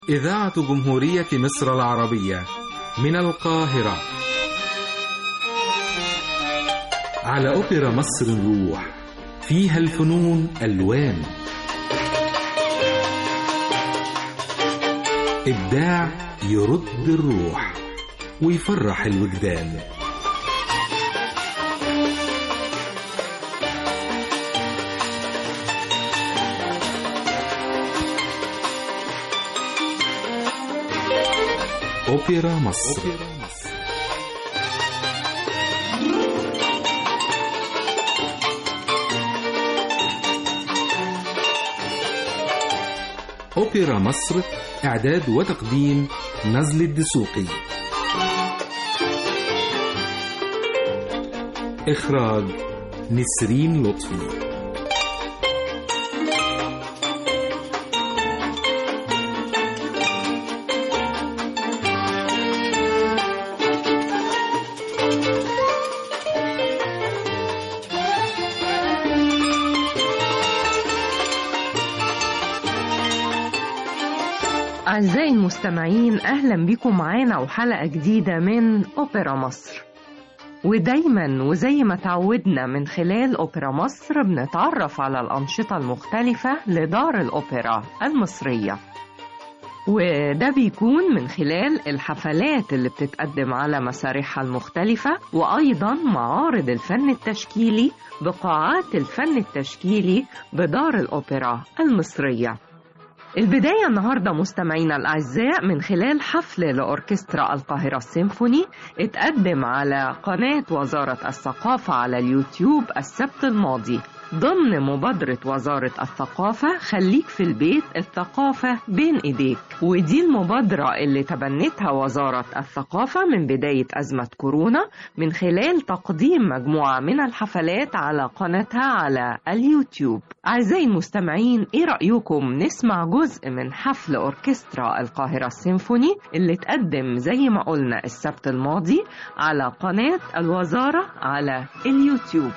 إذاعة جمهورية مصر العربية من القاهرة على أوبرا مصر الروح فيها الفنون ألوان إبداع يرد الروح ويفرح الوجدان أوبرا مصر أوبرا مصر إعداد وتقديم نزل الدسوقي إخراج نسرين لطفي أعزائي المستمعين أهلا بكم معانا وحلقة جديدة من أوبرا مصر ودايما وزي ما تعودنا من خلال أوبرا مصر بنتعرف على الأنشطة المختلفة لدار الأوبرا المصرية وده بيكون من خلال الحفلات اللي بتتقدم على مسارحها المختلفة وأيضا معارض الفن التشكيلي بقاعات الفن التشكيلي بدار الأوبرا المصرية البداية النهاردة مستمعينا الأعزاء من خلال حفل لأوركسترا القاهرة السيمفوني اتقدم على قناة وزارة الثقافة على اليوتيوب السبت الماضي ضمن مبادرة وزارة الثقافة خليك في البيت الثقافة بين إيديك ودي المبادرة اللي تبنتها وزارة الثقافة من بداية أزمة كورونا من خلال تقديم مجموعة من الحفلات على قناتها على اليوتيوب أعزائي المستمعين إيه رأيكم نسمع جزء من حفل أوركسترا القاهرة السيمفوني اللي اتقدم زي ما قلنا السبت الماضي على قناة الوزارة على اليوتيوب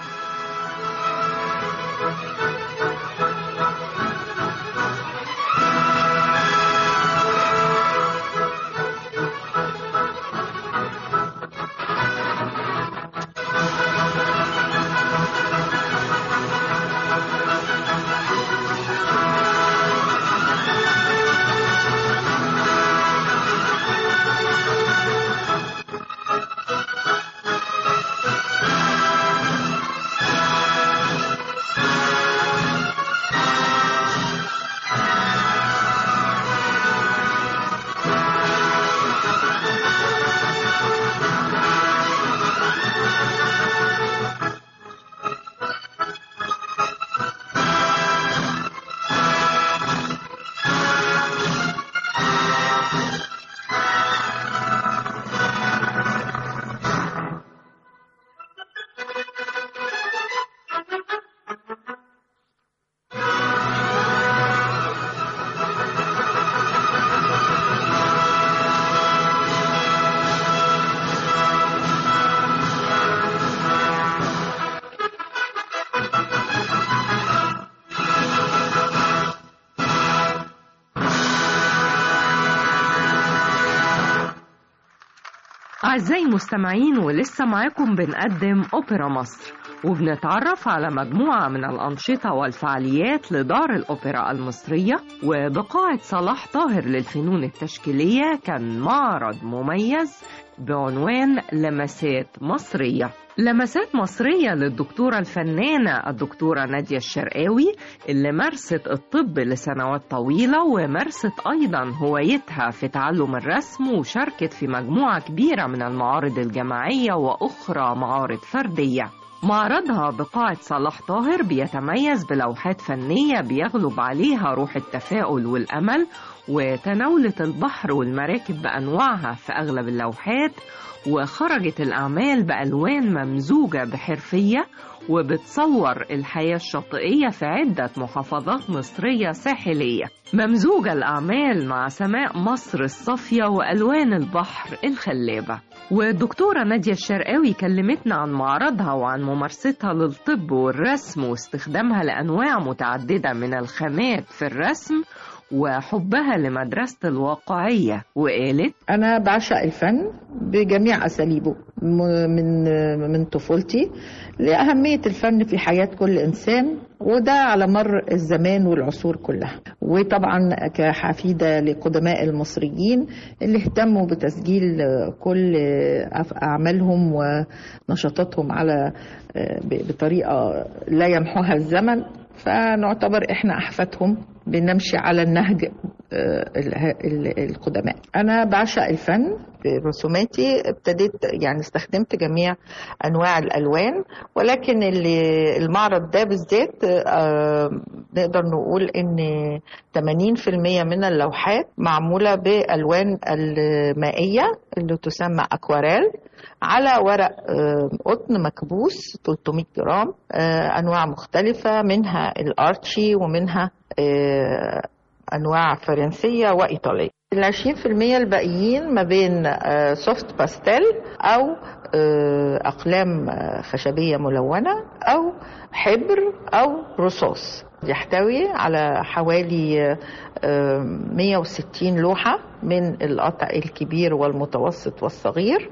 أعزائي المستمعين ولسه معاكم بنقدم أوبرا مصر وبنتعرف على مجموعة من الأنشطة والفعاليات لدار الأوبرا المصرية وبقاعة صلاح طاهر للفنون التشكيلية كان معرض مميز بعنوان لمسات مصرية لمسات مصرية للدكتورة الفنانة الدكتورة نادية الشرقاوي اللي مارست الطب لسنوات طويلة ومارست أيضا هوايتها في تعلم الرسم وشاركت في مجموعة كبيرة من المعارض الجماعية وأخرى معارض فردية معرضها بقاعة صلاح طاهر بيتميز بلوحات فنية بيغلب عليها روح التفاؤل والأمل وتناولت البحر والمراكب بأنواعها في أغلب اللوحات وخرجت الأعمال بألوان ممزوجة بحرفية وبتصور الحياة الشاطئية في عدة محافظات مصرية ساحلية ممزوجة الأعمال مع سماء مصر الصافية وألوان البحر الخلابة والدكتورة نادية الشرقاوي كلمتنا عن معرضها وعن ممارستها للطب والرسم واستخدامها لأنواع متعددة من الخامات في الرسم وحبها لمدرسة الواقعية وقالت أنا بعشق الفن بجميع أساليبه من من طفولتي لأهمية الفن في حياة كل إنسان وده على مر الزمان والعصور كلها وطبعا كحفيدة لقدماء المصريين اللي اهتموا بتسجيل كل أعمالهم ونشاطاتهم على بطريقة لا يمحوها الزمن فنعتبر احنا احفادهم بنمشي على النهج القدماء انا بعشق الفن رسوماتي ابتديت يعني استخدمت جميع انواع الالوان ولكن اللي المعرض ده بالذات نقدر نقول ان 80% من اللوحات معموله بالوان المائيه اللي تسمى اكواريل على ورق قطن مكبوس 300 جرام انواع مختلفه منها الارتشي ومنها انواع فرنسيه وايطاليه ال 20% الباقيين ما بين سوفت باستيل او اقلام خشبيه ملونه او حبر او رصاص يحتوي على حوالي 160 لوحة من القطع الكبير والمتوسط والصغير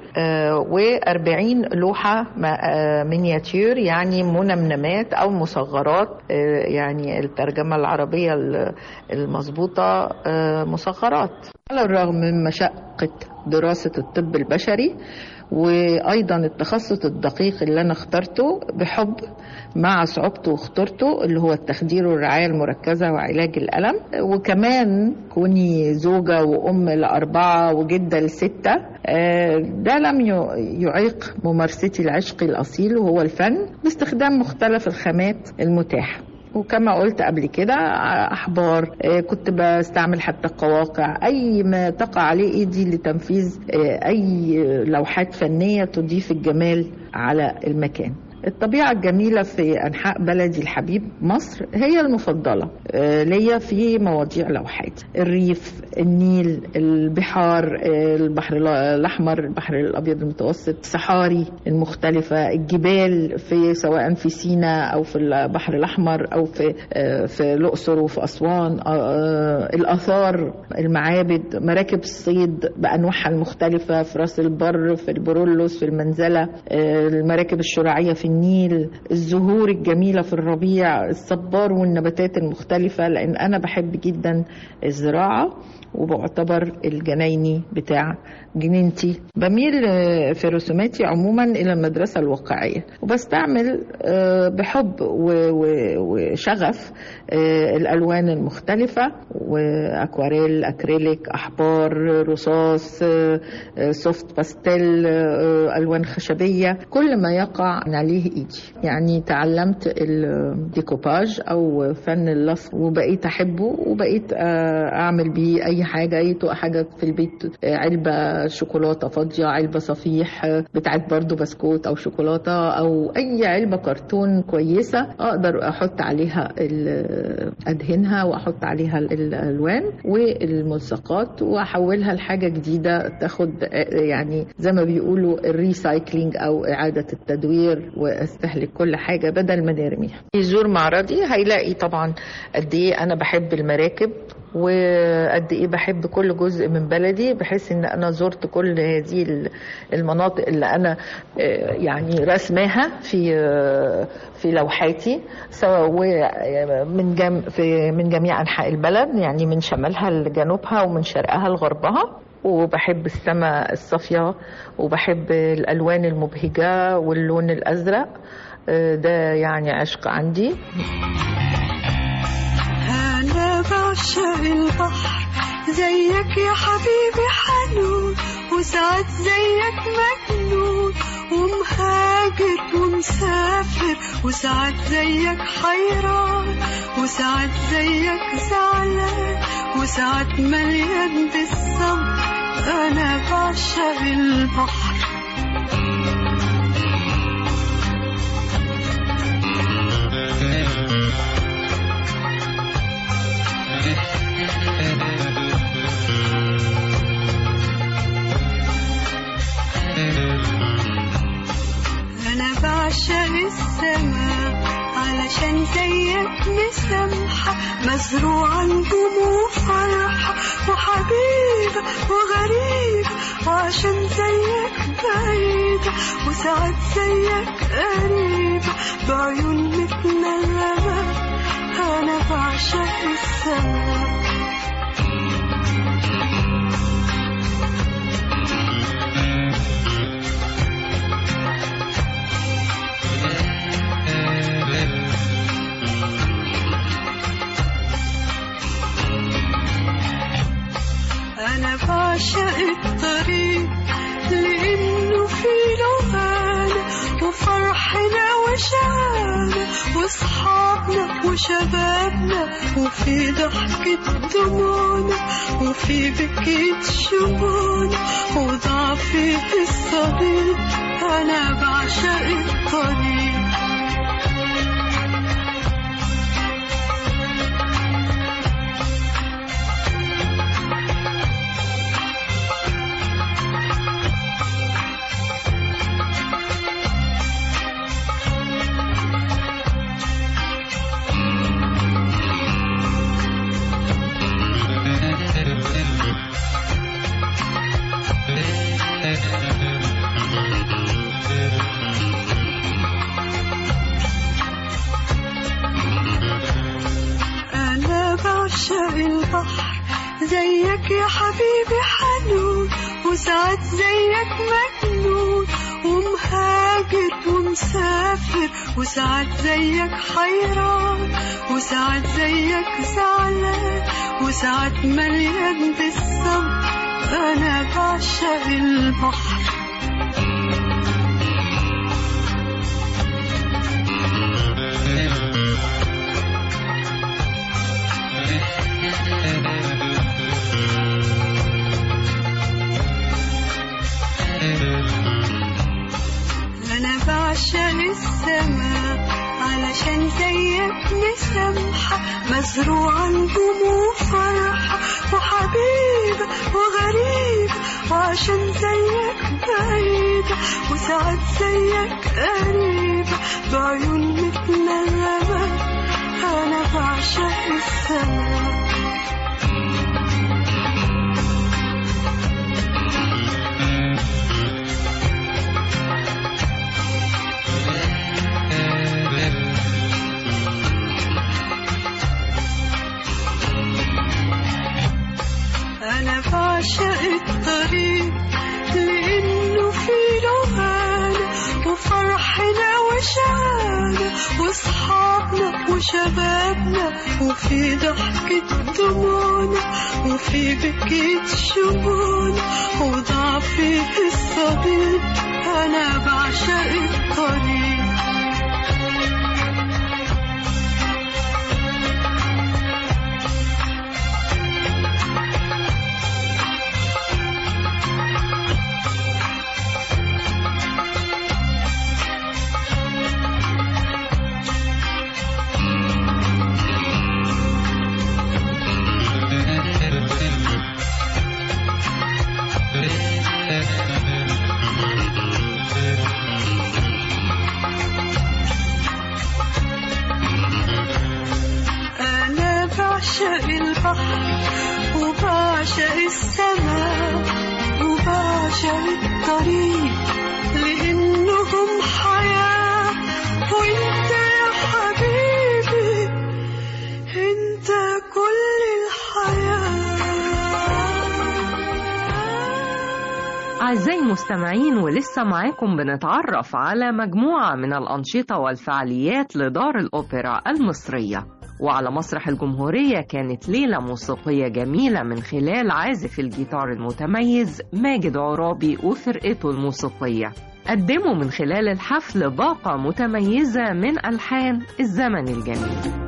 و40 لوحة مينياتير يعني منمنمات أو مصغرات يعني الترجمة العربية المظبوطة مصغرات على الرغم من مشقة دراسة الطب البشري وايضا التخصص الدقيق اللي انا اخترته بحب مع صعوبته واخترته اللي هو التخدير والرعايه المركزه وعلاج الالم وكمان كوني زوجه وام لاربعه وجده لسته ده لم يعيق ممارستي العشق الاصيل وهو الفن باستخدام مختلف الخامات المتاحه وكما قلت قبل كده احبار كنت بستعمل حتى قواقع اي ما تقع عليه ايدي لتنفيذ اي لوحات فنيه تضيف الجمال على المكان الطبيعة الجميلة في أنحاء بلدي الحبيب مصر هي المفضلة ليا في مواضيع لوحات الريف النيل البحار البحر الأحمر البحر الأبيض المتوسط الصحاري المختلفة الجبال في سواء في سيناء أو في البحر الأحمر أو في في الأقصر وفي أسوان الآثار المعابد مراكب الصيد بأنواعها المختلفة في راس البر في البرولوس في المنزلة المراكب الشراعية في النيل الزهور الجميلة في الربيع الصبار والنباتات المختلفة لأن أنا بحب جدا الزراعة وبعتبر الجنايني بتاع جنينتي بميل في رسوماتي عموما إلى المدرسة الواقعية وبستعمل بحب وشغف الألوان المختلفة وأكواريل أكريليك أحبار رصاص سوفت باستيل ألوان خشبية كل ما يقع عليه إيدي يعني تعلمت الديكوباج أو فن اللصق وبقيت أحبه وبقيت أعمل بيه أي حاجة أي حاجة في البيت علبة شوكولاتة فاضية علبة صفيح بتاعت برضو بسكوت أو شوكولاتة أو أي علبة كرتون كويسة أقدر أحط عليها أدهنها وأحط عليها الألوان والملصقات وأحولها لحاجة جديدة تاخد يعني زي ما بيقولوا الريسايكلينج أو إعادة التدوير واستهلك كل حاجة بدل ما نرميها يزور معرضي هيلاقي طبعا قد إيه أنا بحب المراكب وقد ايه بحب كل جزء من بلدي بحيث ان انا زرت كل هذه المناطق اللي انا يعني رسماها في في لوحاتي سواء من جم في من جميع انحاء البلد يعني من شمالها لجنوبها ومن شرقها لغربها وبحب السماء الصافيه وبحب الالوان المبهجه واللون الازرق ده يعني عشق عندي أنا بعشق البحر زيك يا حبيبي حنون وساعات زيك مجنون ومهاجر ومسافر وساعات زيك حيران وساعات زيك زعلان وساعات مليان بالصبر أنا بعشق البحر أنا بعشق السماء علشان زيك زيك مسامحة مزروعة نجوم وفرحة وحبيبة وغريبة وعشان زيك بعيدة وساعات زيك قريبة بعيون متنغمة أنا بعشق السما أنا بعشق الطريق لأنه فيه لغانا وفرحنا وشعانا وصحابنا وشبابنا وفي ضحكة دموعنا وفي بكية شموعنا وضعفي الصديق أنا بعشق الطريق أنا بعشق البحر زيك يا حبيبي حنون وساعات زيك مجنون ومهاجر ومسافر وساعات زيك حيران وساعات زيك زعلان وساعات مليان بالصبر أنا بعشق البحر أنا بعشق السماء علشان زيك مسامحة مزروعة نجوم وفرحة وحبيبة وغريبة وعشان زيك بعيدة وساعات زيك قريبة بعيون متنغمة أنا بعشق السماء أنا بعشق الطريق لأنه فيه لغانا وفرحنا وشعانا وصحابنا وشبابنا وفي ضحكة دموعنا وفي بكية شموعنا وضعفي الصديق أنا بعشق الطريق أنا بعشق البحر وبعشق السماء وبعشق الطريق لأنهم حياة وانت يا حبيبي انت كل الحياة أعزائي المستمعين ولسه معاكم بنتعرف على مجموعة من الأنشطة والفعاليات لدار الأوبرا المصرية وعلى مسرح الجمهورية كانت ليلة موسيقية جميلة من خلال عازف الجيتار المتميز ماجد عرابي وفرقته الموسيقية قدموا من خلال الحفل باقة متميزة من ألحان الزمن الجميل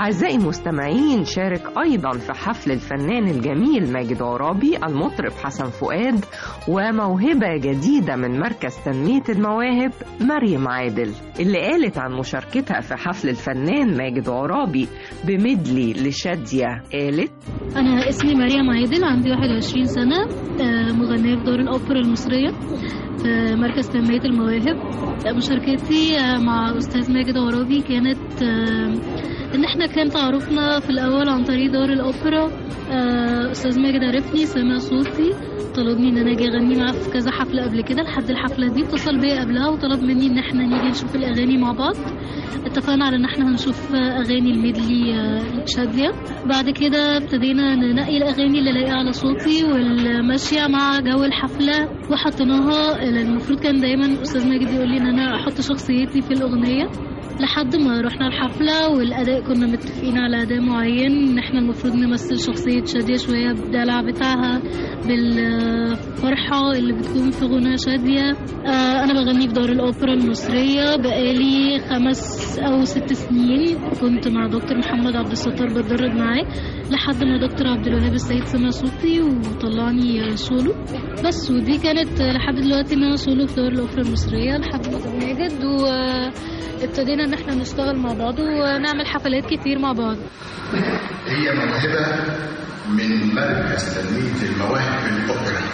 أعزائي المستمعين شارك أيضا في حفل الفنان الجميل ماجد عرابي المطرب حسن فؤاد وموهبة جديدة من مركز تنمية المواهب مريم عادل اللي قالت عن مشاركتها في حفل الفنان ماجد عرابي بمدلي لشادية قالت أنا اسمي مريم عادل عندي 21 سنة آه، مغنية في دار الأوبرا المصرية في مركز تنمية المواهب آه، مشاركتي آه، مع أستاذ ماجد عرابي كانت آه، إن إحنا كان تعرفنا في الأول عن طريق دار الأوبرا آه، أستاذ ماجد عرفني سمع صوتي طلبني ان انا اجي اغني معاه في كذا حفله قبل كده لحد الحفله دي اتصل بيا قبلها وطلب مني ان احنا نيجي نشوف الاغاني مع بعض اتفقنا على ان احنا هنشوف اغاني الميدلي آه، شاديه بعد كده ابتدينا ننقي الاغاني اللي لايقه على صوتي والماشيه مع جو الحفله وحطيناها لأن المفروض كان دايما استاذ ماجد يقول لي ان انا احط شخصيتي في الاغنيه لحد ما رحنا الحفلة والأداء كنا متفقين على أداء معين إن إحنا المفروض نمثل شخصية شادية شوية بالدلع بتاعها بالفرحة اللي بتكون في غنى شادية آه، أنا بغني في دار الأوبرا المصرية بقالي خمس أو ست سنين كنت مع دكتور محمد عبد الستار بتدرب معاه لحد ما دكتور عبد الوهاب السيد سمع صوتي وطلعني سولو بس ودي كانت لحد دلوقتي إن أنا سولو في دار الأوبرا المصرية لحد ما كان ماجد وابتدينا إن إحنا نشتغل مع بعض ونعمل حفلات كتير مع بعض هي موهبة من مركز تنمية المواهب في الأوبرا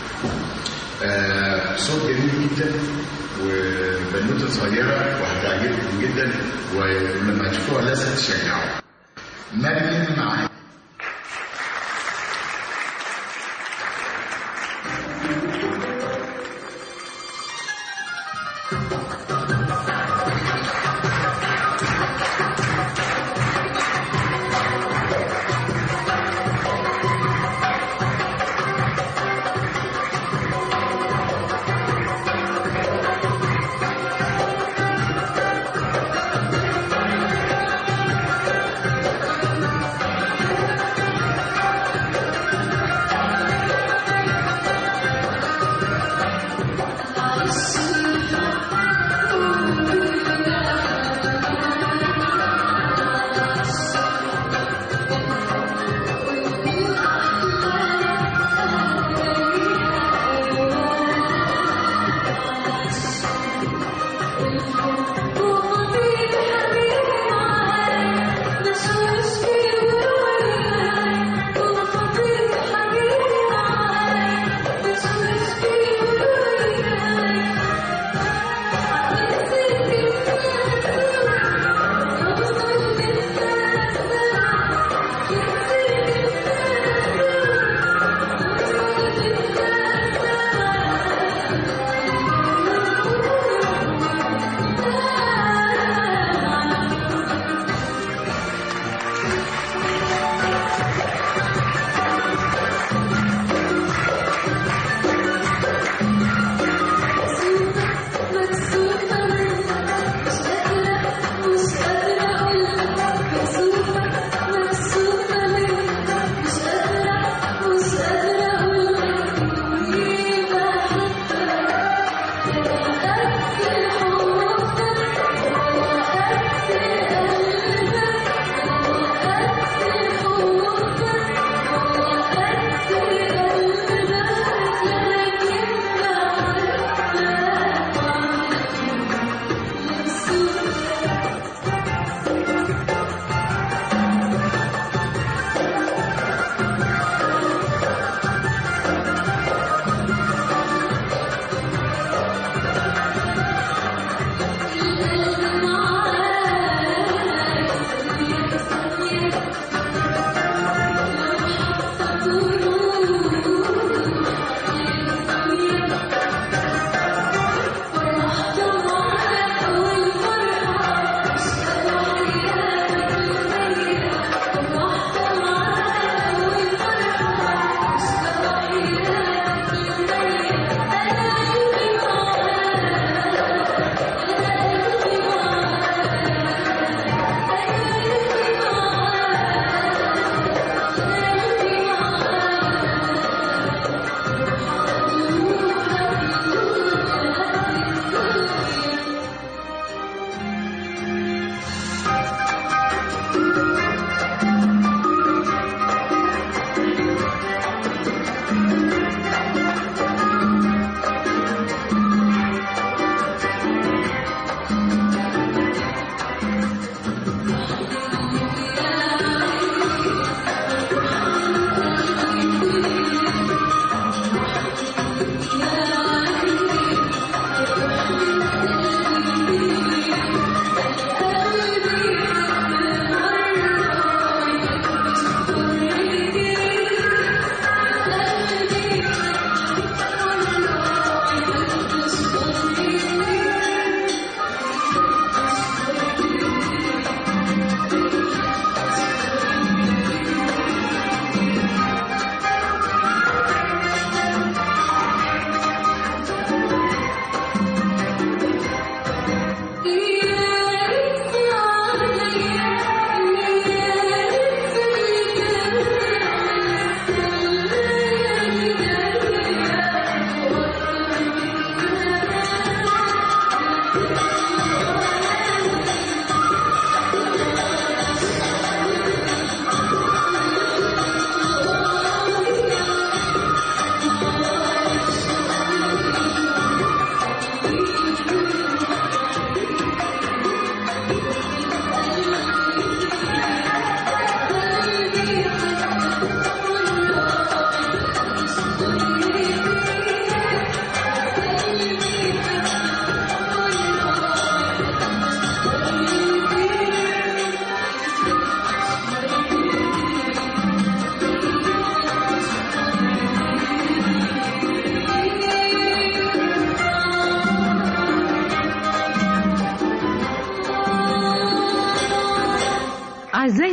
آه صوت جميل جدا وبنوتة صغيرة وهتعجبكم جدا ولما تشوفوها لازم تشجعوا مريم معاك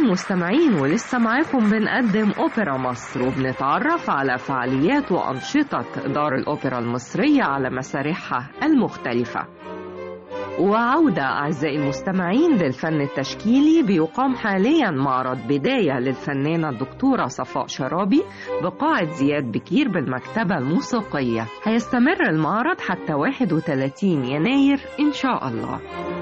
المستمعين ولسه معاكم بنقدم أوبرا مصر وبنتعرف على فعاليات وأنشطة دار الأوبرا المصرية على مسارحها المختلفة وعودة أعزائي المستمعين للفن التشكيلي بيقام حاليا معرض بداية للفنانة الدكتورة صفاء شرابي بقاعة زياد بكير بالمكتبة الموسيقية هيستمر المعرض حتى 31 يناير إن شاء الله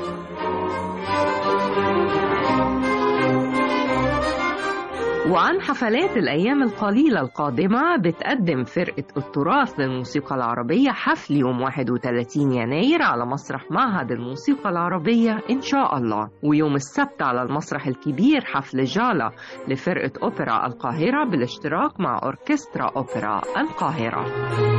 وعن حفلات الأيام القليلة القادمة بتقدم فرقة التراث للموسيقى العربية حفل يوم 31 يناير على مسرح معهد الموسيقى العربية إن شاء الله ويوم السبت على المسرح الكبير حفل جالا لفرقة أوبرا القاهرة بالاشتراك مع أوركسترا أوبرا القاهرة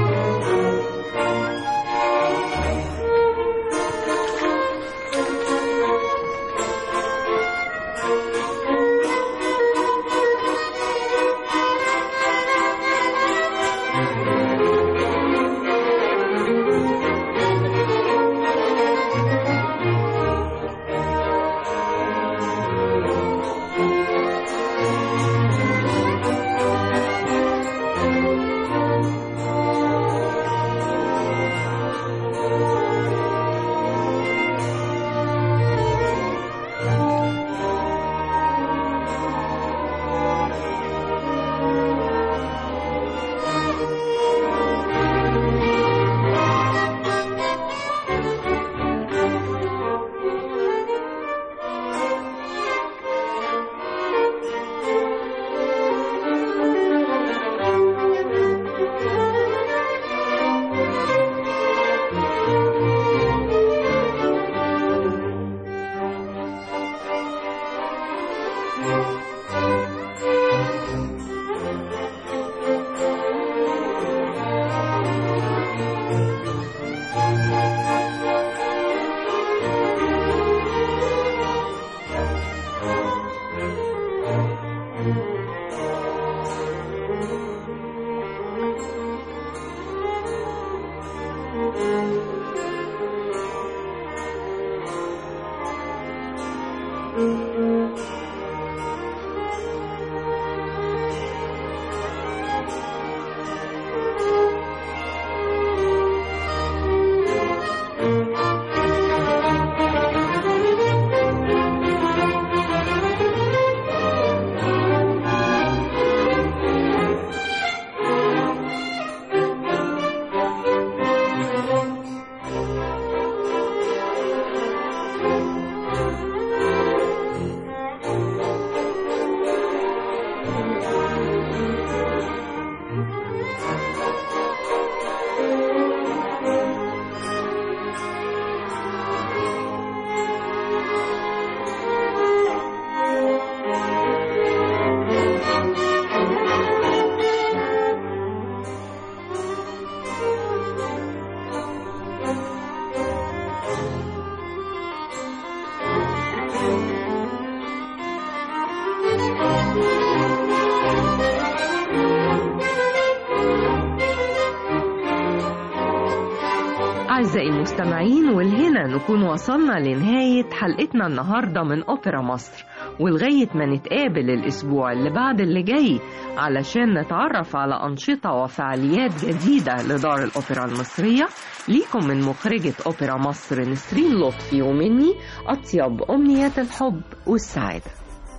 أعزائي المستمعين والهنا نكون وصلنا لنهاية حلقتنا النهاردة من أوبرا مصر ولغاية ما نتقابل الأسبوع اللي بعد اللي جاي علشان نتعرف على أنشطة وفعاليات جديدة لدار الأوبرا المصرية ليكم من مخرجة أوبرا مصر نسرين لطفي ومني أطيب أمنيات الحب والسعادة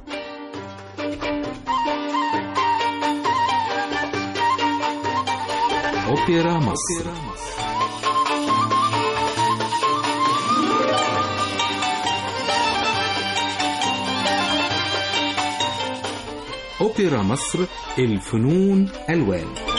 أوبرا مصر أوبرا مصر الفنون ألوان